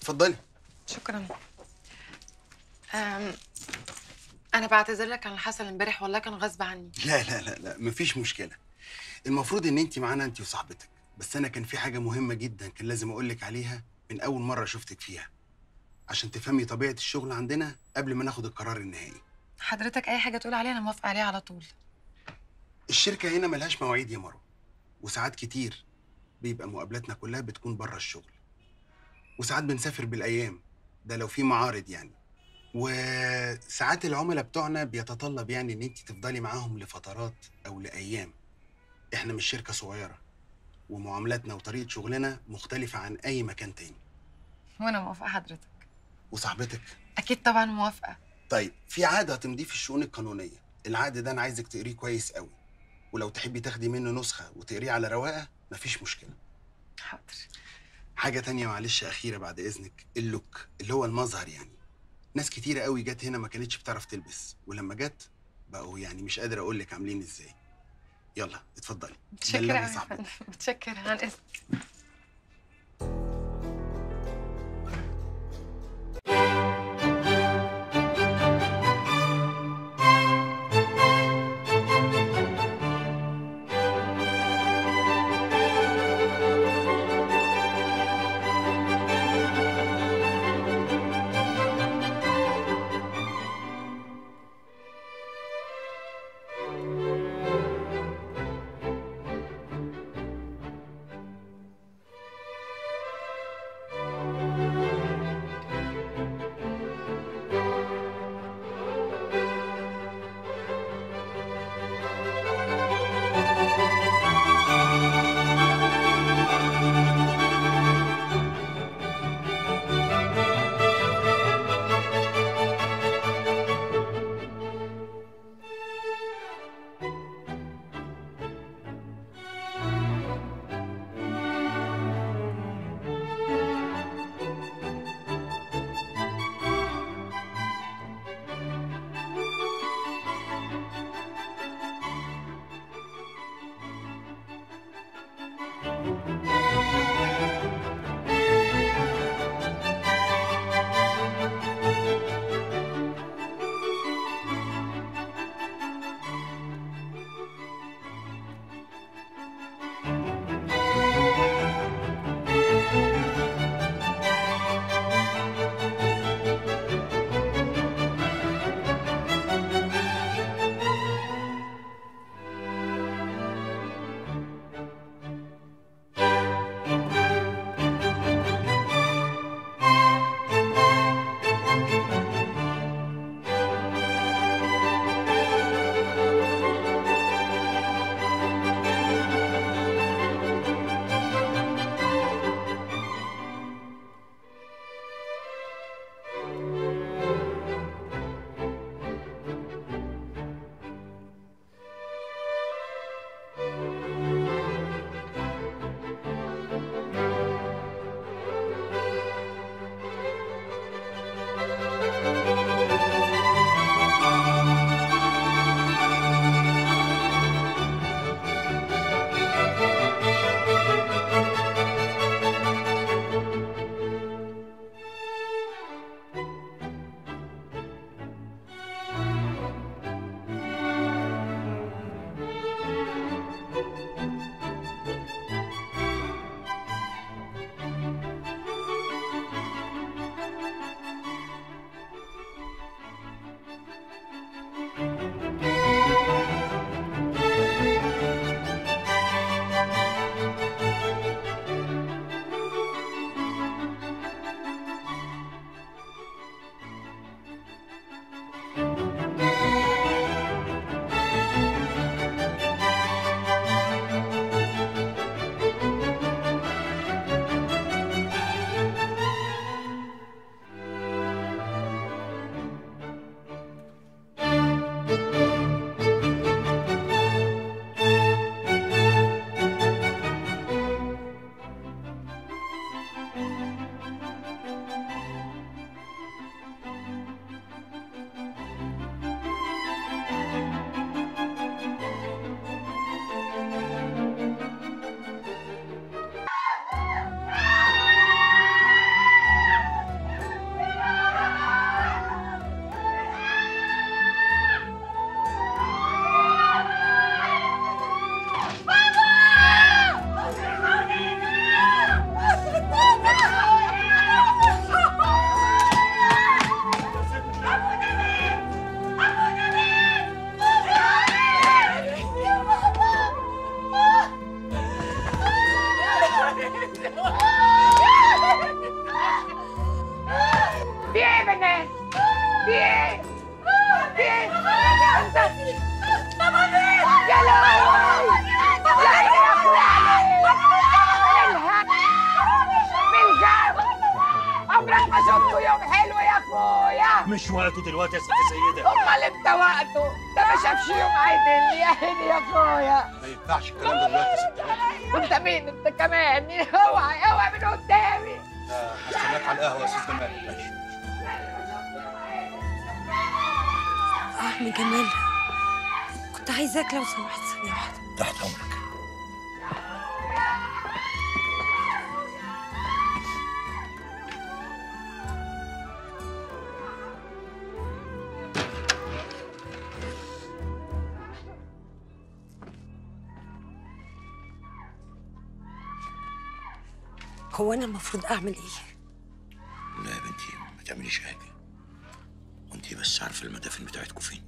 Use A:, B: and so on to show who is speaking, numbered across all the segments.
A: اتفضلي
B: شكرا أم انا بعتذر لك عن اللي حصل امبارح والله كان غصب عني
A: لا لا لا لا مفيش مشكله المفروض ان انت معانا انت وصاحبتك بس انا كان في حاجه مهمه جدا كان لازم اقول لك عليها من اول مره شفتك فيها عشان تفهمي طبيعه الشغل عندنا قبل ما ناخد القرار النهائي
B: حضرتك اي حاجه تقول عليها انا موافقه عليها على طول
A: الشركه هنا ملهاش مواعيد يا مروه وساعات كتير بيبقى مقابلاتنا كلها بتكون بره الشغل وساعات بنسافر بالايام ده لو في معارض يعني وساعات العملاء بتوعنا بيتطلب يعني ان انت تفضلي معاهم لفترات او لايام احنا مش شركه صغيره ومعاملاتنا وطريقه شغلنا مختلفه عن اي مكان تاني
B: وانا موافقه حضرتك
A: وصاحبتك
B: اكيد طبعا موافقه
A: طيب في عقد هتمضيه في الشؤون القانونيه العقد ده انا عايزك تقريه كويس قوي ولو تحبي تاخدي منه نسخه وتقريه على رواقه مفيش مشكله
B: حاضر
A: حاجة تانية معلش أخيرة بعد إذنك اللوك اللي هو المظهر يعني ناس كتيرة قوي جت هنا ما كانتش بتعرف تلبس ولما جت بقوا يعني مش قادر أقول لك عاملين إزاي يلا اتفضلي
B: متشكره
A: بلغي
B: قوي يا
A: صاحبتك.
B: فندم متشكره عن اذنك
C: مش وقته دلوقتي يا ست سيده
D: امال امتى وقته ده ما شافش يوم عدل يا عيني يا اخويا
C: ما ينفعش الكلام ده دلوقتي يا ست هاني
D: وانت مين انت كمان اوعى اوعى من قدامي
C: آه، هستناك على القهوه يا ست جمال ماشي
E: عم جمال كنت عايزاك لو سمحت ثانية واحدة
C: تحت امرك
E: هو أنا المفروض أعمل إيه؟
C: لا يا بنتي ما تعمليش حاجه وانتي بس عارفه المدافن بتاعتكم فين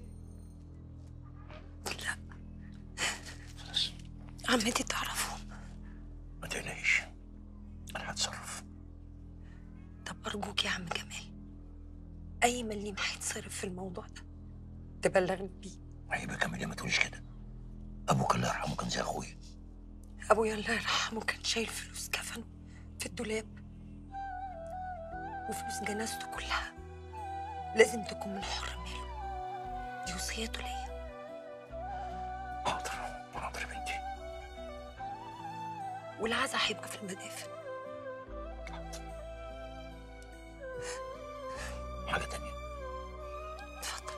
E: لا
C: خلاص
E: عمتي تعرفهم
C: ما تقلقيش انا هتصرف
E: طب أرجوك يا عم جمال أي مليم هيتصرف في الموضوع ده تبلغني بيه
C: عيبه كامل ما تقوليش كده ابوك الله يرحمه كان زي اخويا
E: أبويا الله يرحمه كان شايل فلوس كفنه في الدولاب وفلوس جنازته كلها لازم تكون من حر ماله دي وصيته ليا
C: حاضر حاضر يا بنتي
E: والعزا هيبقى في المدافن
C: حاجه تانية
E: اتفضل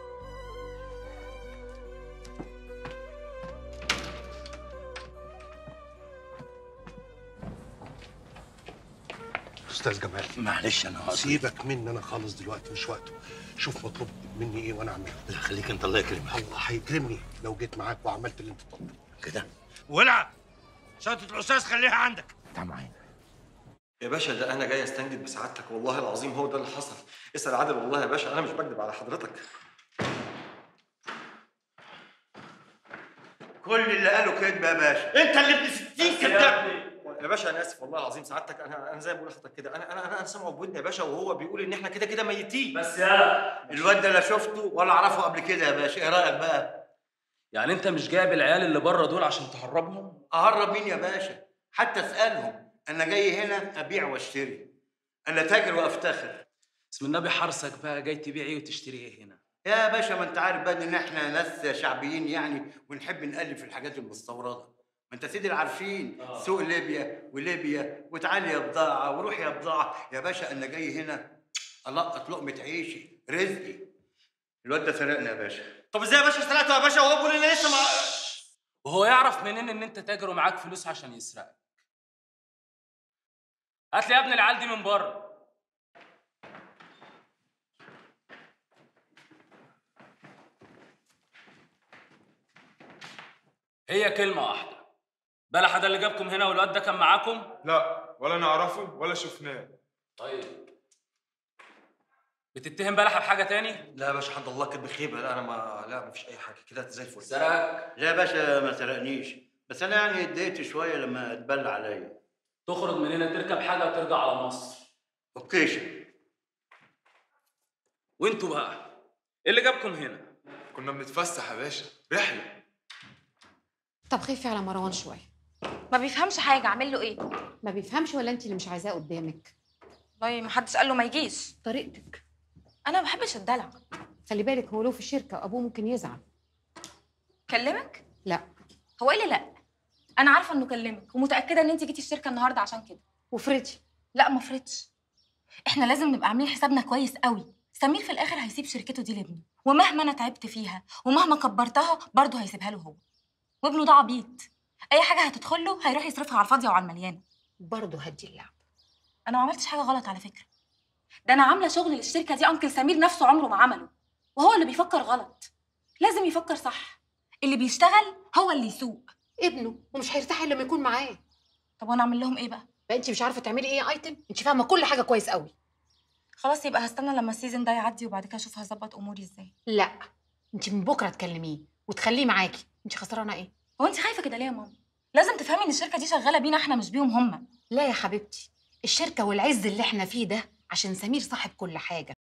F: استاذ جمال
C: معلش انا هقصد
F: سيبك مني انا خالص دلوقتي مش وقته شوف مطلوب مني ايه وانا اعمله
C: لا خليك انت الله يكرمك
F: الله هيكرمني لو جيت معاك وعملت اللي انت طلبته
C: كده
G: ولع شنطة الأستاذ خليها عندك
C: تعال معايا
H: يا باشا ده انا جاي استنجد بسعادتك والله العظيم هو ده اللي حصل اسال عادل والله يا باشا انا مش بكذب على حضرتك
G: كل اللي قاله كذب يا باشا أنت اللي ابن ستين كذاب
H: يا باشا انا اسف والله العظيم سعادتك انا انا زي ما بقول لحضرتك كده انا انا انا, أنا سامعه بودني يا باشا وهو بيقول ان احنا كده كده ميتين
G: بس يلا الواد ده لا شفته ولا أعرفه قبل كده يا باشا إيه رأيك بقى؟
I: يعني انت مش جايب العيال اللي بره دول عشان تهربهم
G: أهرب مين يا باشا؟ حتى اسألهم أنا جاي هنا أبيع وأشتري أنا تاجر وأفتخر
I: اسم النبي حرصك بقى جاي تبيع ايه وتشتري ايه هنا
G: يا باشا ما أنت عارف بقى إن إحنا ناس شعبيين يعني ونحب نقلب في الحاجات المستوردة ما انت سيدي عارفين
I: آه.
G: سوق ليبيا وليبيا وتعالي يا بضاعه وروح يا بضاعه يا باشا انا جاي هنا القط لقمه عيشي رزقي الواد ده سرقنا يا باشا طب ازاي يا باشا سرقته يا باشا وهو بيقول لنا لسه مع
I: وهو يعرف منين ان انت تاجر ومعاك فلوس عشان يسرقك هات لي يا ابني العيال دي من بره هي كلمة واحدة بلح ده اللي جابكم هنا والواد ده كان معاكم؟
J: لا ولا نعرفه ولا شفناه
I: طيب بتتهم بلح بحاجة تاني؟
H: لا يا باشا حد الله كانت بخيبه لا انا ما لا ما فيش اي حاجه كده زي الفل
I: سرقك
G: لا يا باشا ما سرقنيش بس انا يعني اتضايقت شويه لما اتبلى عليا
I: تخرج من هنا تركب حاجة وترجع على مصر
G: اوكيشن
I: وانتوا بقى ايه اللي جابكم هنا؟
J: كنا بنتفسح يا باشا رحله
B: طب خفي على مروان شويه
K: ما بيفهمش حاجة أعمل له إيه؟
B: ما بيفهمش ولا انت اللي مش عايزاه قدامك
K: والله ما حدش قال له ما يجيش
B: طريقتك
K: أنا ما بحبش الدلع
B: خلي بالك هو له في الشركه وابوه ممكن يزعل
K: كلمك؟
B: لا
K: هو إيه اللي لا؟ أنا عارفة إنه كلمك ومتأكدة إن أنت جيتي الشركة النهاردة عشان كده
B: وفريتي
K: لا ما فرطش إحنا لازم نبقى عاملين حسابنا كويس قوي سمير في الآخر هيسيب شركته دي لابنه ومهما أنا تعبت فيها ومهما كبرتها برضه هيسيبها له هو وابنه ده عبيط أي حاجة هتدخل له هيروح يصرفها على الفاضية وعلى المليانة
B: برضه هدي اللعب
K: انا ما عملتش حاجه غلط على فكره ده انا عامله شغل للشركه دي انكل سمير نفسه عمره ما عمله وهو اللي بيفكر غلط لازم يفكر صح اللي بيشتغل هو اللي يسوق
B: ابنه ومش هيرتاح الا لما يكون معاه
K: طب وانا اعمل لهم ايه بقى
B: بقى انت مش عارفه تعملي ايه يا ايتم انت فاهمه كل حاجه كويس قوي
K: خلاص يبقى هستنى لما السيزون ده يعدي وبعد كده اشوف هظبط اموري ازاي
B: لا انت من بكره تكلميه وتخليه معاكي انت خسرانه ايه
K: هو انت خايفه كده ليه يا ماما لازم تفهمي ان الشركه دي شغاله بينا احنا مش بيهم هم
B: لا يا حبيبتي الشركه والعز اللي احنا فيه ده عشان سمير صاحب كل حاجه